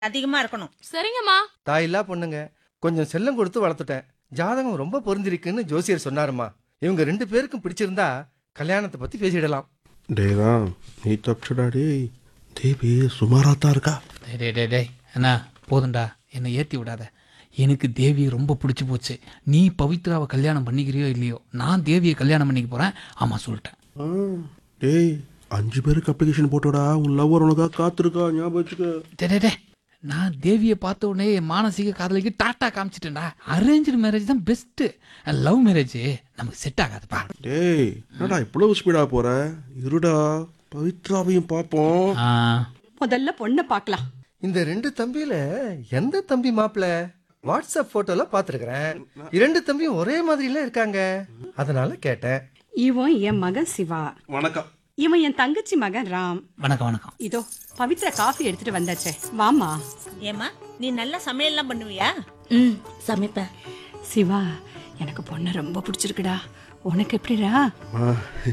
அதிகமா இருக்கணும் சரிங்கம்மா தாயில்லா பொண்ணுங்க கொஞ்சம் செல்லம் கொடுத்து வளர்த்துட்டேன் ஜாதகம் ரொம்ப பொருந்திருக்குன்னு ஜோசியர் சொன்னாருமா இவங்க ரெண்டு பேருக்கும் பிடிச்சிருந்தா கல்யாணத்தை பத்தி பேசிடலாம் டேய் ராம் நீ தப்பிச்சுடா டேய் தேவி சுமாராக தான் இருக்கா டேய் டேய் டேய் டேய் அண்ணா போதும்டா என்னை ஏற்றி விடாத எனக்கு தேவியை ரொம்ப பிடிச்சி போச்சு நீ பவித்ராவை கல்யாணம் பண்ணிக்கிறியோ இல்லையோ நான் தேவியை கல்யாணம் பண்ணிக்க போகிறேன் ஆமாம் சொல்லிட்டேன் ஆ டேய் அஞ்சு பேருக்கு அப்ளிகேஷன் போட்டோடா உன் லவ்வர் உனக்காக காத்திருக்கா ஞாபகம் வச்சுக்க டே டே டே நான் தேவியை பார்த்த உடனே என் மானசீக காதலிக்கு டாட்டா காமிச்சிட்டேன்டா அரேஞ்சு மேரேஜ் தான் பெஸ்ட்டு லவ் மேரேஜ் நமக்கு செட் ஆகாதுப்பா டேய் என்னடா இவ்வளவு ஸ்பீடா போற இருடா பவித்ராவையும் பார்ப்போம் ஆ, முதல்ல பொண்ணை பார்க்கலாம் இந்த ரெண்டு தம்பியில எந்த தம்பி மாப்பிள வாட்ஸ்அப் போட்டோல பாத்துருக்கிறேன் இரண்டு தம்பியும் ஒரே மாதிரில இருக்காங்க அதனால கேட்டேன் இவன் என் மகன் சிவா வணக்கம் இவன் என் தங்கச்சி மகன் ராம் வணக்கம் வணக்கம் இதோ பவித்ரா காஃபி எடுத்துட்டு வந்தாச்சே வாமா ஏமா நீ நல்லா சமையல்லாம் பண்ணுவியா ம் சமைப்பேன் சிவா எனக்கு பொண்ணை ரொம்ப பிடிச்சிருக்குடா உனக்கு எப்படிடா அம்மா,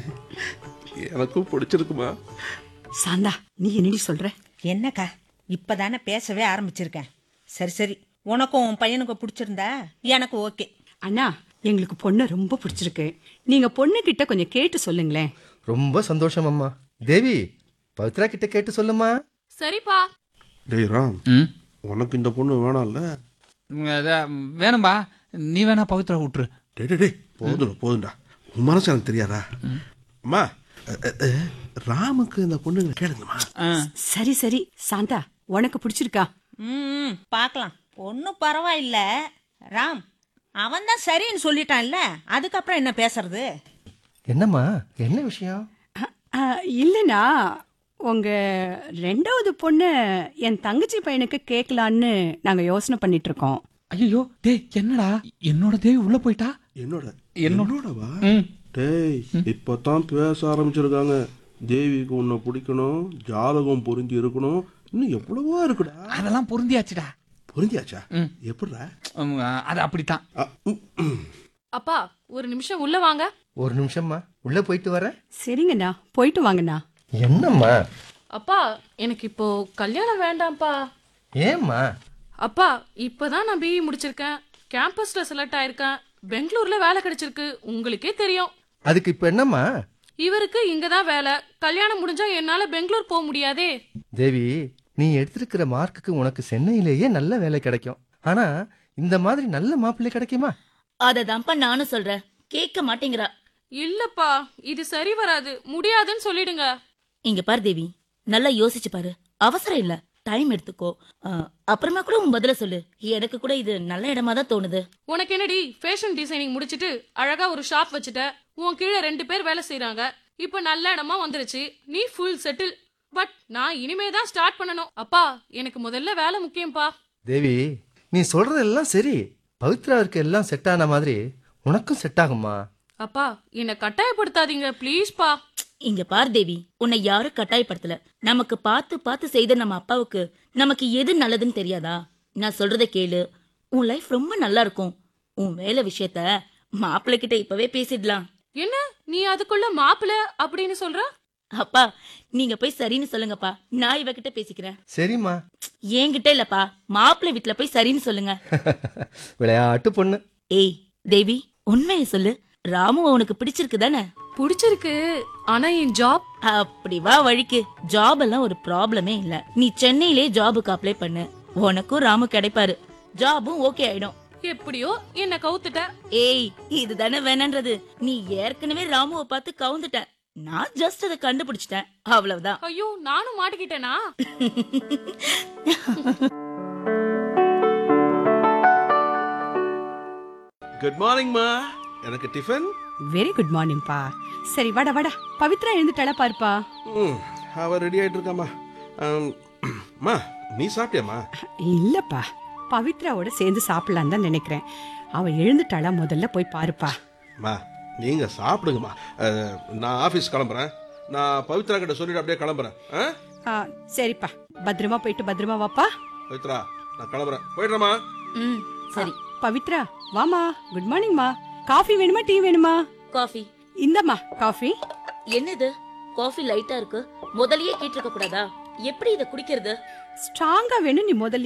எனக்கும் பிடிச்சிருக்குமா சாந்தா நீ என்னடி சொல்ற என்னக்கா இப்பதானே பேசவே ஆரம்பிச்சிருக்கேன் சரி சரி உனக்கும் உன் பையனுக்கும் பிடிச்சிருந்தா எனக்கு ஓகே அண்ணா எங்களுக்கு பொண்ணை ரொம்ப பிடிச்சிருக்கு நீங்க பொண்ணு கிட்ட கொஞ்சம் கேட்டு சொல்லுங்களேன் ரொம்ப சந்தோஷம் அம்மா தேவி பவித்ரா கிட்ட கேட்டு சொல்லுமா சரிப்பா டேய் ராம் ம் உனக்கு இந்த பொண்ணு வேணாம்ல ம், அதான், வேணும்பா நீ வேணா பவித்ரா விட்டுரு டேய் டேய், டேய் போதும்டா போதும்டா உன் மனசு எனக்கு தெரியாதா அம்மா அ, அ, அ, ராமுக்கு இந்த பொண்ணுங்க கேளுங்கம்மா ஆ சரி சரி சாந்தா உனக்கு பிடிச்சிருக்கா ம் பார்க்கலாம் ஒன்றும் பரவாயில்ல ராம் அவன் தான் சரின்னு சொல்லிட்டான்ல அதுக்கப்புறம் என்ன பேசுறது என்னம்மா என்ன விஷயம் அ, அ, இல்லைண்ணா உங்க ரெண்டாவது பொண்ணு என் தங்கச்சி பையனுக்கு கேட்கலான்னு நாங்க யோசனை பண்ணிட்டு இருக்கோம் ஐயோ டேய் என்னடா என்னோட தேவி உள்ள போயிட்டா என்னோட என்னோட- என்னோடவா ம் டேய் இப்பதான் பேச ஆரம்பிச்சிருக்காங்க தேவிக்கு உன்னை பிடிக்கணும் ஜாதகம் பொருந்தி இருக்கணும் இன்னும் எவ்வளவோ இருக்குடா அதெல்லாம் பொருந்தியாச்சுடா பொருந்தியாச்சா ம். எப்படிடா ம், அது அப்படித்தான் அ, ம், ம். அப்பா ஒரு நிமிஷம் உள்ள வாங்க ஒரு நிமிஷம்மா உள்ள போயிட்டு வரேன் சரிங்கண்ணா போயிட்டு வாங்கண்ணா என்னம்மா அப்பா எனக்கு இப்போ கல்யாணம் வேண்டாம்ப்பா ஏம்மா அப்பா இப்பதான் நான் பிஇ முடிச்சிருக்கேன் கேம்பஸ்ல செலக்ட் ஆயிருக்கேன் பெங்களூர்ல வேலை கிடைச்சிருக்கு உங்களுக்கே தெரியும் அதுக்கு இப்ப என்னம்மா இவருக்கு இங்கதான் வேலை கல்யாணம் முடிஞ்சா என்னால பெங்களூர் போக முடியாதே தேவி நீ எடுத்திருக்கிற மார்க்குக்கு உனக்கு சென்னையிலேயே நல்ல வேலை கிடைக்கும் ஆனா இந்த மாதிரி நல்ல மாப்பிள்ளை கிடைக்குமா அததான்ப்பா நானும் சொல்றேன் கேட்க மாட்டேங்கிறா இல்லப்பா இது சரி வராது முடியாதுன்னு சொல்லிடுங்க இங்க பாரு தேவி நல்லா யோசிச்சு பாரு அவசரம் இல்ல டைம் எடுத்துக்கோ ஆ, அப்புறமா கூட உன் பதில சொல்லு எனக்கு கூட இது நல்ல இடமா தான் தோணுது உனக்கு என்னடி ஃபேஷன் டிசைனிங் முடிச்சிட்டு அழகா ஒரு ஷாப் வச்சுட்ட உன் கீழே ரெண்டு பேர் வேலை செய்றாங்க இப்ப நல்ல இடமா வந்துருச்சு நீ ஃபுல் செட்டில் பட் நான் இனிமே தான் ஸ்டார்ட் பண்ணணும் அப்பா எனக்கு முதல்ல வேலை முக்கியம்ப்பா தேவி நீ சொல்றதெல்லாம் சரி பவித்ராவிற்கு எல்லாம் செட் ஆன மாதிரி உனக்கும் செட் ஆகுமா அப்பா என்னை கட்டாயப்படுத்தாதீங்க ப்ளீஸ்ப்பா இங்க பார் தேவி உன்னை யாரும் கட்டாயப்படுத்தல நமக்கு பார்த்து பார்த்து செய்த நம்ம அப்பாவுக்கு நமக்கு எது நல்லதுன்னு தெரியாதா நான் சொல்றத கேளு உன் லைஃப் ரொம்ப நல்லா இருக்கும் உன் வேலை விஷயத்த மாப்பிள்ளை கிட்ட இப்பவே பேசிடலாம் என்ன நீ அதுக்குள்ள மாப்பிள அப்படின்னு சொல்ற அப்பா நீங்க போய் சரின்னு சொல்லுங்கப்பா நான் இவகிட்ட பேசிக்கிறேன் சரிம்மா என்கிட்ட இல்லப்பா மாப்பிள்ளை வீட்ல போய் சரின்னு சொல்லுங்க விளையாட்டு பொண்ணு ஏய் தேவி உண்மையை சொல்லு ராமு உனக்கு பிடிச்சிருக்கு தானே பிடிச்சிருக்கு ஆனா என் ஜாப் அப்படி வா வழிக்கு ஜாப் எல்லாம் ஒரு ப்ராப்ளமே இல்ல நீ சென்னையிலே ஜாபுக்கு அப்ளை பண்ணு உனக்கும் ராமு கிடைப்பாரு ஜாபும் ஓகே ஆயிடும் எப்படியோ என்ன கவுத்துட்ட ஏய் இதுதானே வேணான்றது நீ ஏற்கனவே ராமுவை பார்த்து கவுந்துட்ட நான் ஜஸ்ட் அதை கண்டுபிடிச்சிட்டேன் அவ்வளவுதான் ஐயோ நானும் மாட்டிக்கிட்டேனா குட் மார்னிங்மா எனக்கு டிஃபன் வெரி குட் மார்னிங்ப்பா சரி வாடா வாடா பவித்ரா எழுந்துட்டாளா பாருப்பா ம் அவ ரெடி ஆயிட்டு இருக்காம்மா அம், அம்மா நீ சாப்பிட்டியாம்மா இல்லப்பா பவித்ராவோட சேர்ந்து சாப்பிடலான்னு தான் நினைக்கிறேன் அவ எழுந்துட்டாளா முதல்ல போய் பாருப்பா அம்மா நீங்க சாப்பிடுங்கம்மா அஹ், நான் ஆஃபீஸ் கிளம்புறேன் நான் பவித்ரா கிட்ட சொல்லிட்டு அப்படியே கிளம்புறேன் ஆ ஆ, சரிப்பா பத்திரமா போயிட்டு பத்திரமா வாப்பா பவித்ரா நான் கிளம்புறேன் போயிடுறேம்மா ம் சரி பவித்ரா வாமா குட் மார்னிங்மா காஃபி வேணுமா டீ வேணுமா காஃபி இந்தம்மா காஃபி என்னது காஃபி லைட்டா இருக்கு முதல்லயே கேட்டிருக்க கூடாதா எப்படி இத குடிக்கிறது ஸ்ட்ராங்கா வேணும் நீ முதல்ல